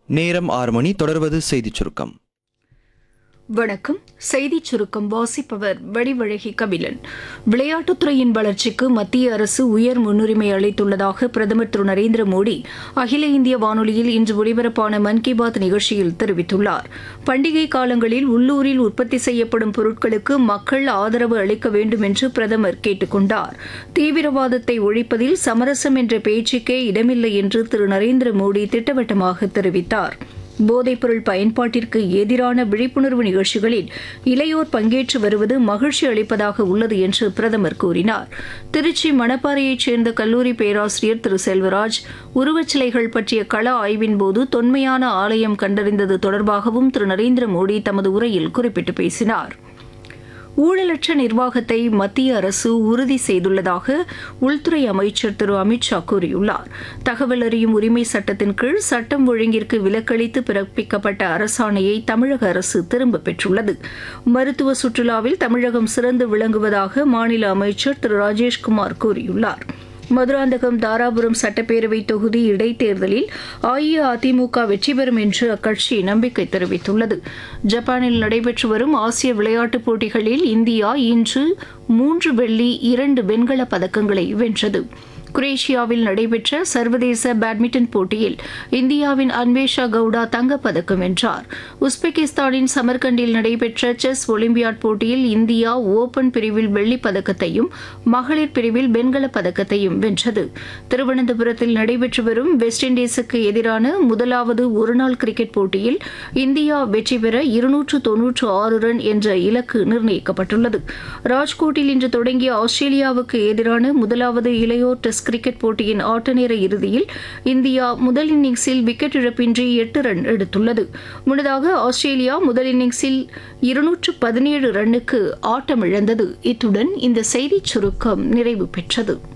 நேரம் ஆறு மணி தொடர்வது செய்திச் சுருக்கம் வணக்கம் செய்திச் சுருக்கம் வாசிப்பவர் வடிவழகி கபிலன் விளையாட்டுத்துறையின் வளர்ச்சிக்கு மத்திய அரசு உயர் முன்னுரிமை அளித்துள்ளதாக பிரதமர் திரு நரேந்திர மோடி அகில இந்திய வானொலியில் இன்று ஒலிபரப்பான மன் கி பாத் நிகழ்ச்சியில் தெரிவித்துள்ளார் பண்டிகை காலங்களில் உள்ளூரில் உற்பத்தி செய்யப்படும் பொருட்களுக்கு மக்கள் ஆதரவு அளிக்க வேண்டும் என்று பிரதமர் கேட்டுக் கொண்டார் தீவிரவாதத்தை ஒழிப்பதில் சமரசம் என்ற பேச்சுக்கே இடமில்லை என்று திரு நரேந்திர மோடி திட்டவட்டமாக தெரிவித்தார் போதைப்பொருள் பயன்பாட்டிற்கு எதிரான விழிப்புணர்வு நிகழ்ச்சிகளில் இளையோர் பங்கேற்று வருவது மகிழ்ச்சி அளிப்பதாக உள்ளது என்று பிரதமர் கூறினார் திருச்சி மணப்பாறையைச் சேர்ந்த கல்லூரி பேராசிரியர் திரு செல்வராஜ் உருவச்சிலைகள் பற்றிய கள ஆய்வின் போது தொன்மையான ஆலயம் கண்டறிந்தது தொடர்பாகவும் திரு நரேந்திர மோடி தமது உரையில் குறிப்பிட்டு பேசினார் ஊழலற்ற நிர்வாகத்தை மத்திய அரசு உறுதி செய்துள்ளதாக உள்துறை அமைச்சர் திரு அமித்ஷா கூறியுள்ளார் தகவல் அறியும் உரிமை சட்டத்தின் கீழ் சட்டம் ஒழுங்கிற்கு விலக்களித்து பிறப்பிக்கப்பட்ட அரசாணையை தமிழக அரசு திரும்பப் பெற்றுள்ளது மருத்துவ சுற்றுலாவில் தமிழகம் சிறந்து விளங்குவதாக மாநில அமைச்சர் திரு ராஜேஷ்குமார் கூறியுள்ளார் மதுராந்தகம் தாராபுரம் சட்டப்பேரவை தொகுதி இடைத்தேர்தலில் அஇஅதிமுக வெற்றி பெறும் என்று அக்கட்சி நம்பிக்கை தெரிவித்துள்ளது ஜப்பானில் நடைபெற்று வரும் ஆசிய விளையாட்டுப் போட்டிகளில் இந்தியா இன்று மூன்று வெள்ளி இரண்டு வெண்கலப் பதக்கங்களை வென்றது குரேஷியாவில் நடைபெற்ற சர்வதேச பேட்மிண்டன் போட்டியில் இந்தியாவின் அன்வேஷா கவுடா தங்கப்பதக்கம் வென்றார் உஸ்பெகிஸ்தானின் சமர்கண்டில் நடைபெற்ற செஸ் ஒலிம்பியாட் போட்டியில் இந்தியா ஓபன் பிரிவில் வெள்ளிப் பதக்கத்தையும் மகளிர் பிரிவில் வெண்கலப் பதக்கத்தையும் வென்றது திருவனந்தபுரத்தில் நடைபெற்று வரும் வெஸ்ட் இண்டீஸுக்கு எதிரான முதலாவது ஒருநாள் கிரிக்கெட் போட்டியில் இந்தியா வெற்றி பெற இருநூற்று தொன்னூற்று ஆறு ரன் என்ற இலக்கு நிர்ணயிக்கப்பட்டுள்ளது ராஜ்கோட்டில் இன்று தொடங்கிய ஆஸ்திரேலியாவுக்கு எதிரான முதலாவது இளையோர் டெஸ்ட் கிரிக்கெட் போட்டியின் ஆட்டநேர இறுதியில் இந்தியா முதல் இன்னிங்ஸில் விக்கெட் இழப்பின்றி எட்டு ரன் எடுத்துள்ளது முன்னதாக ஆஸ்திரேலியா முதல் இன்னிங்ஸில் இருநூற்று பதினேழு ரன்னுக்கு ஆட்டமிழந்தது இத்துடன் இந்த செய்திச் சுருக்கம் நிறைவு பெற்றது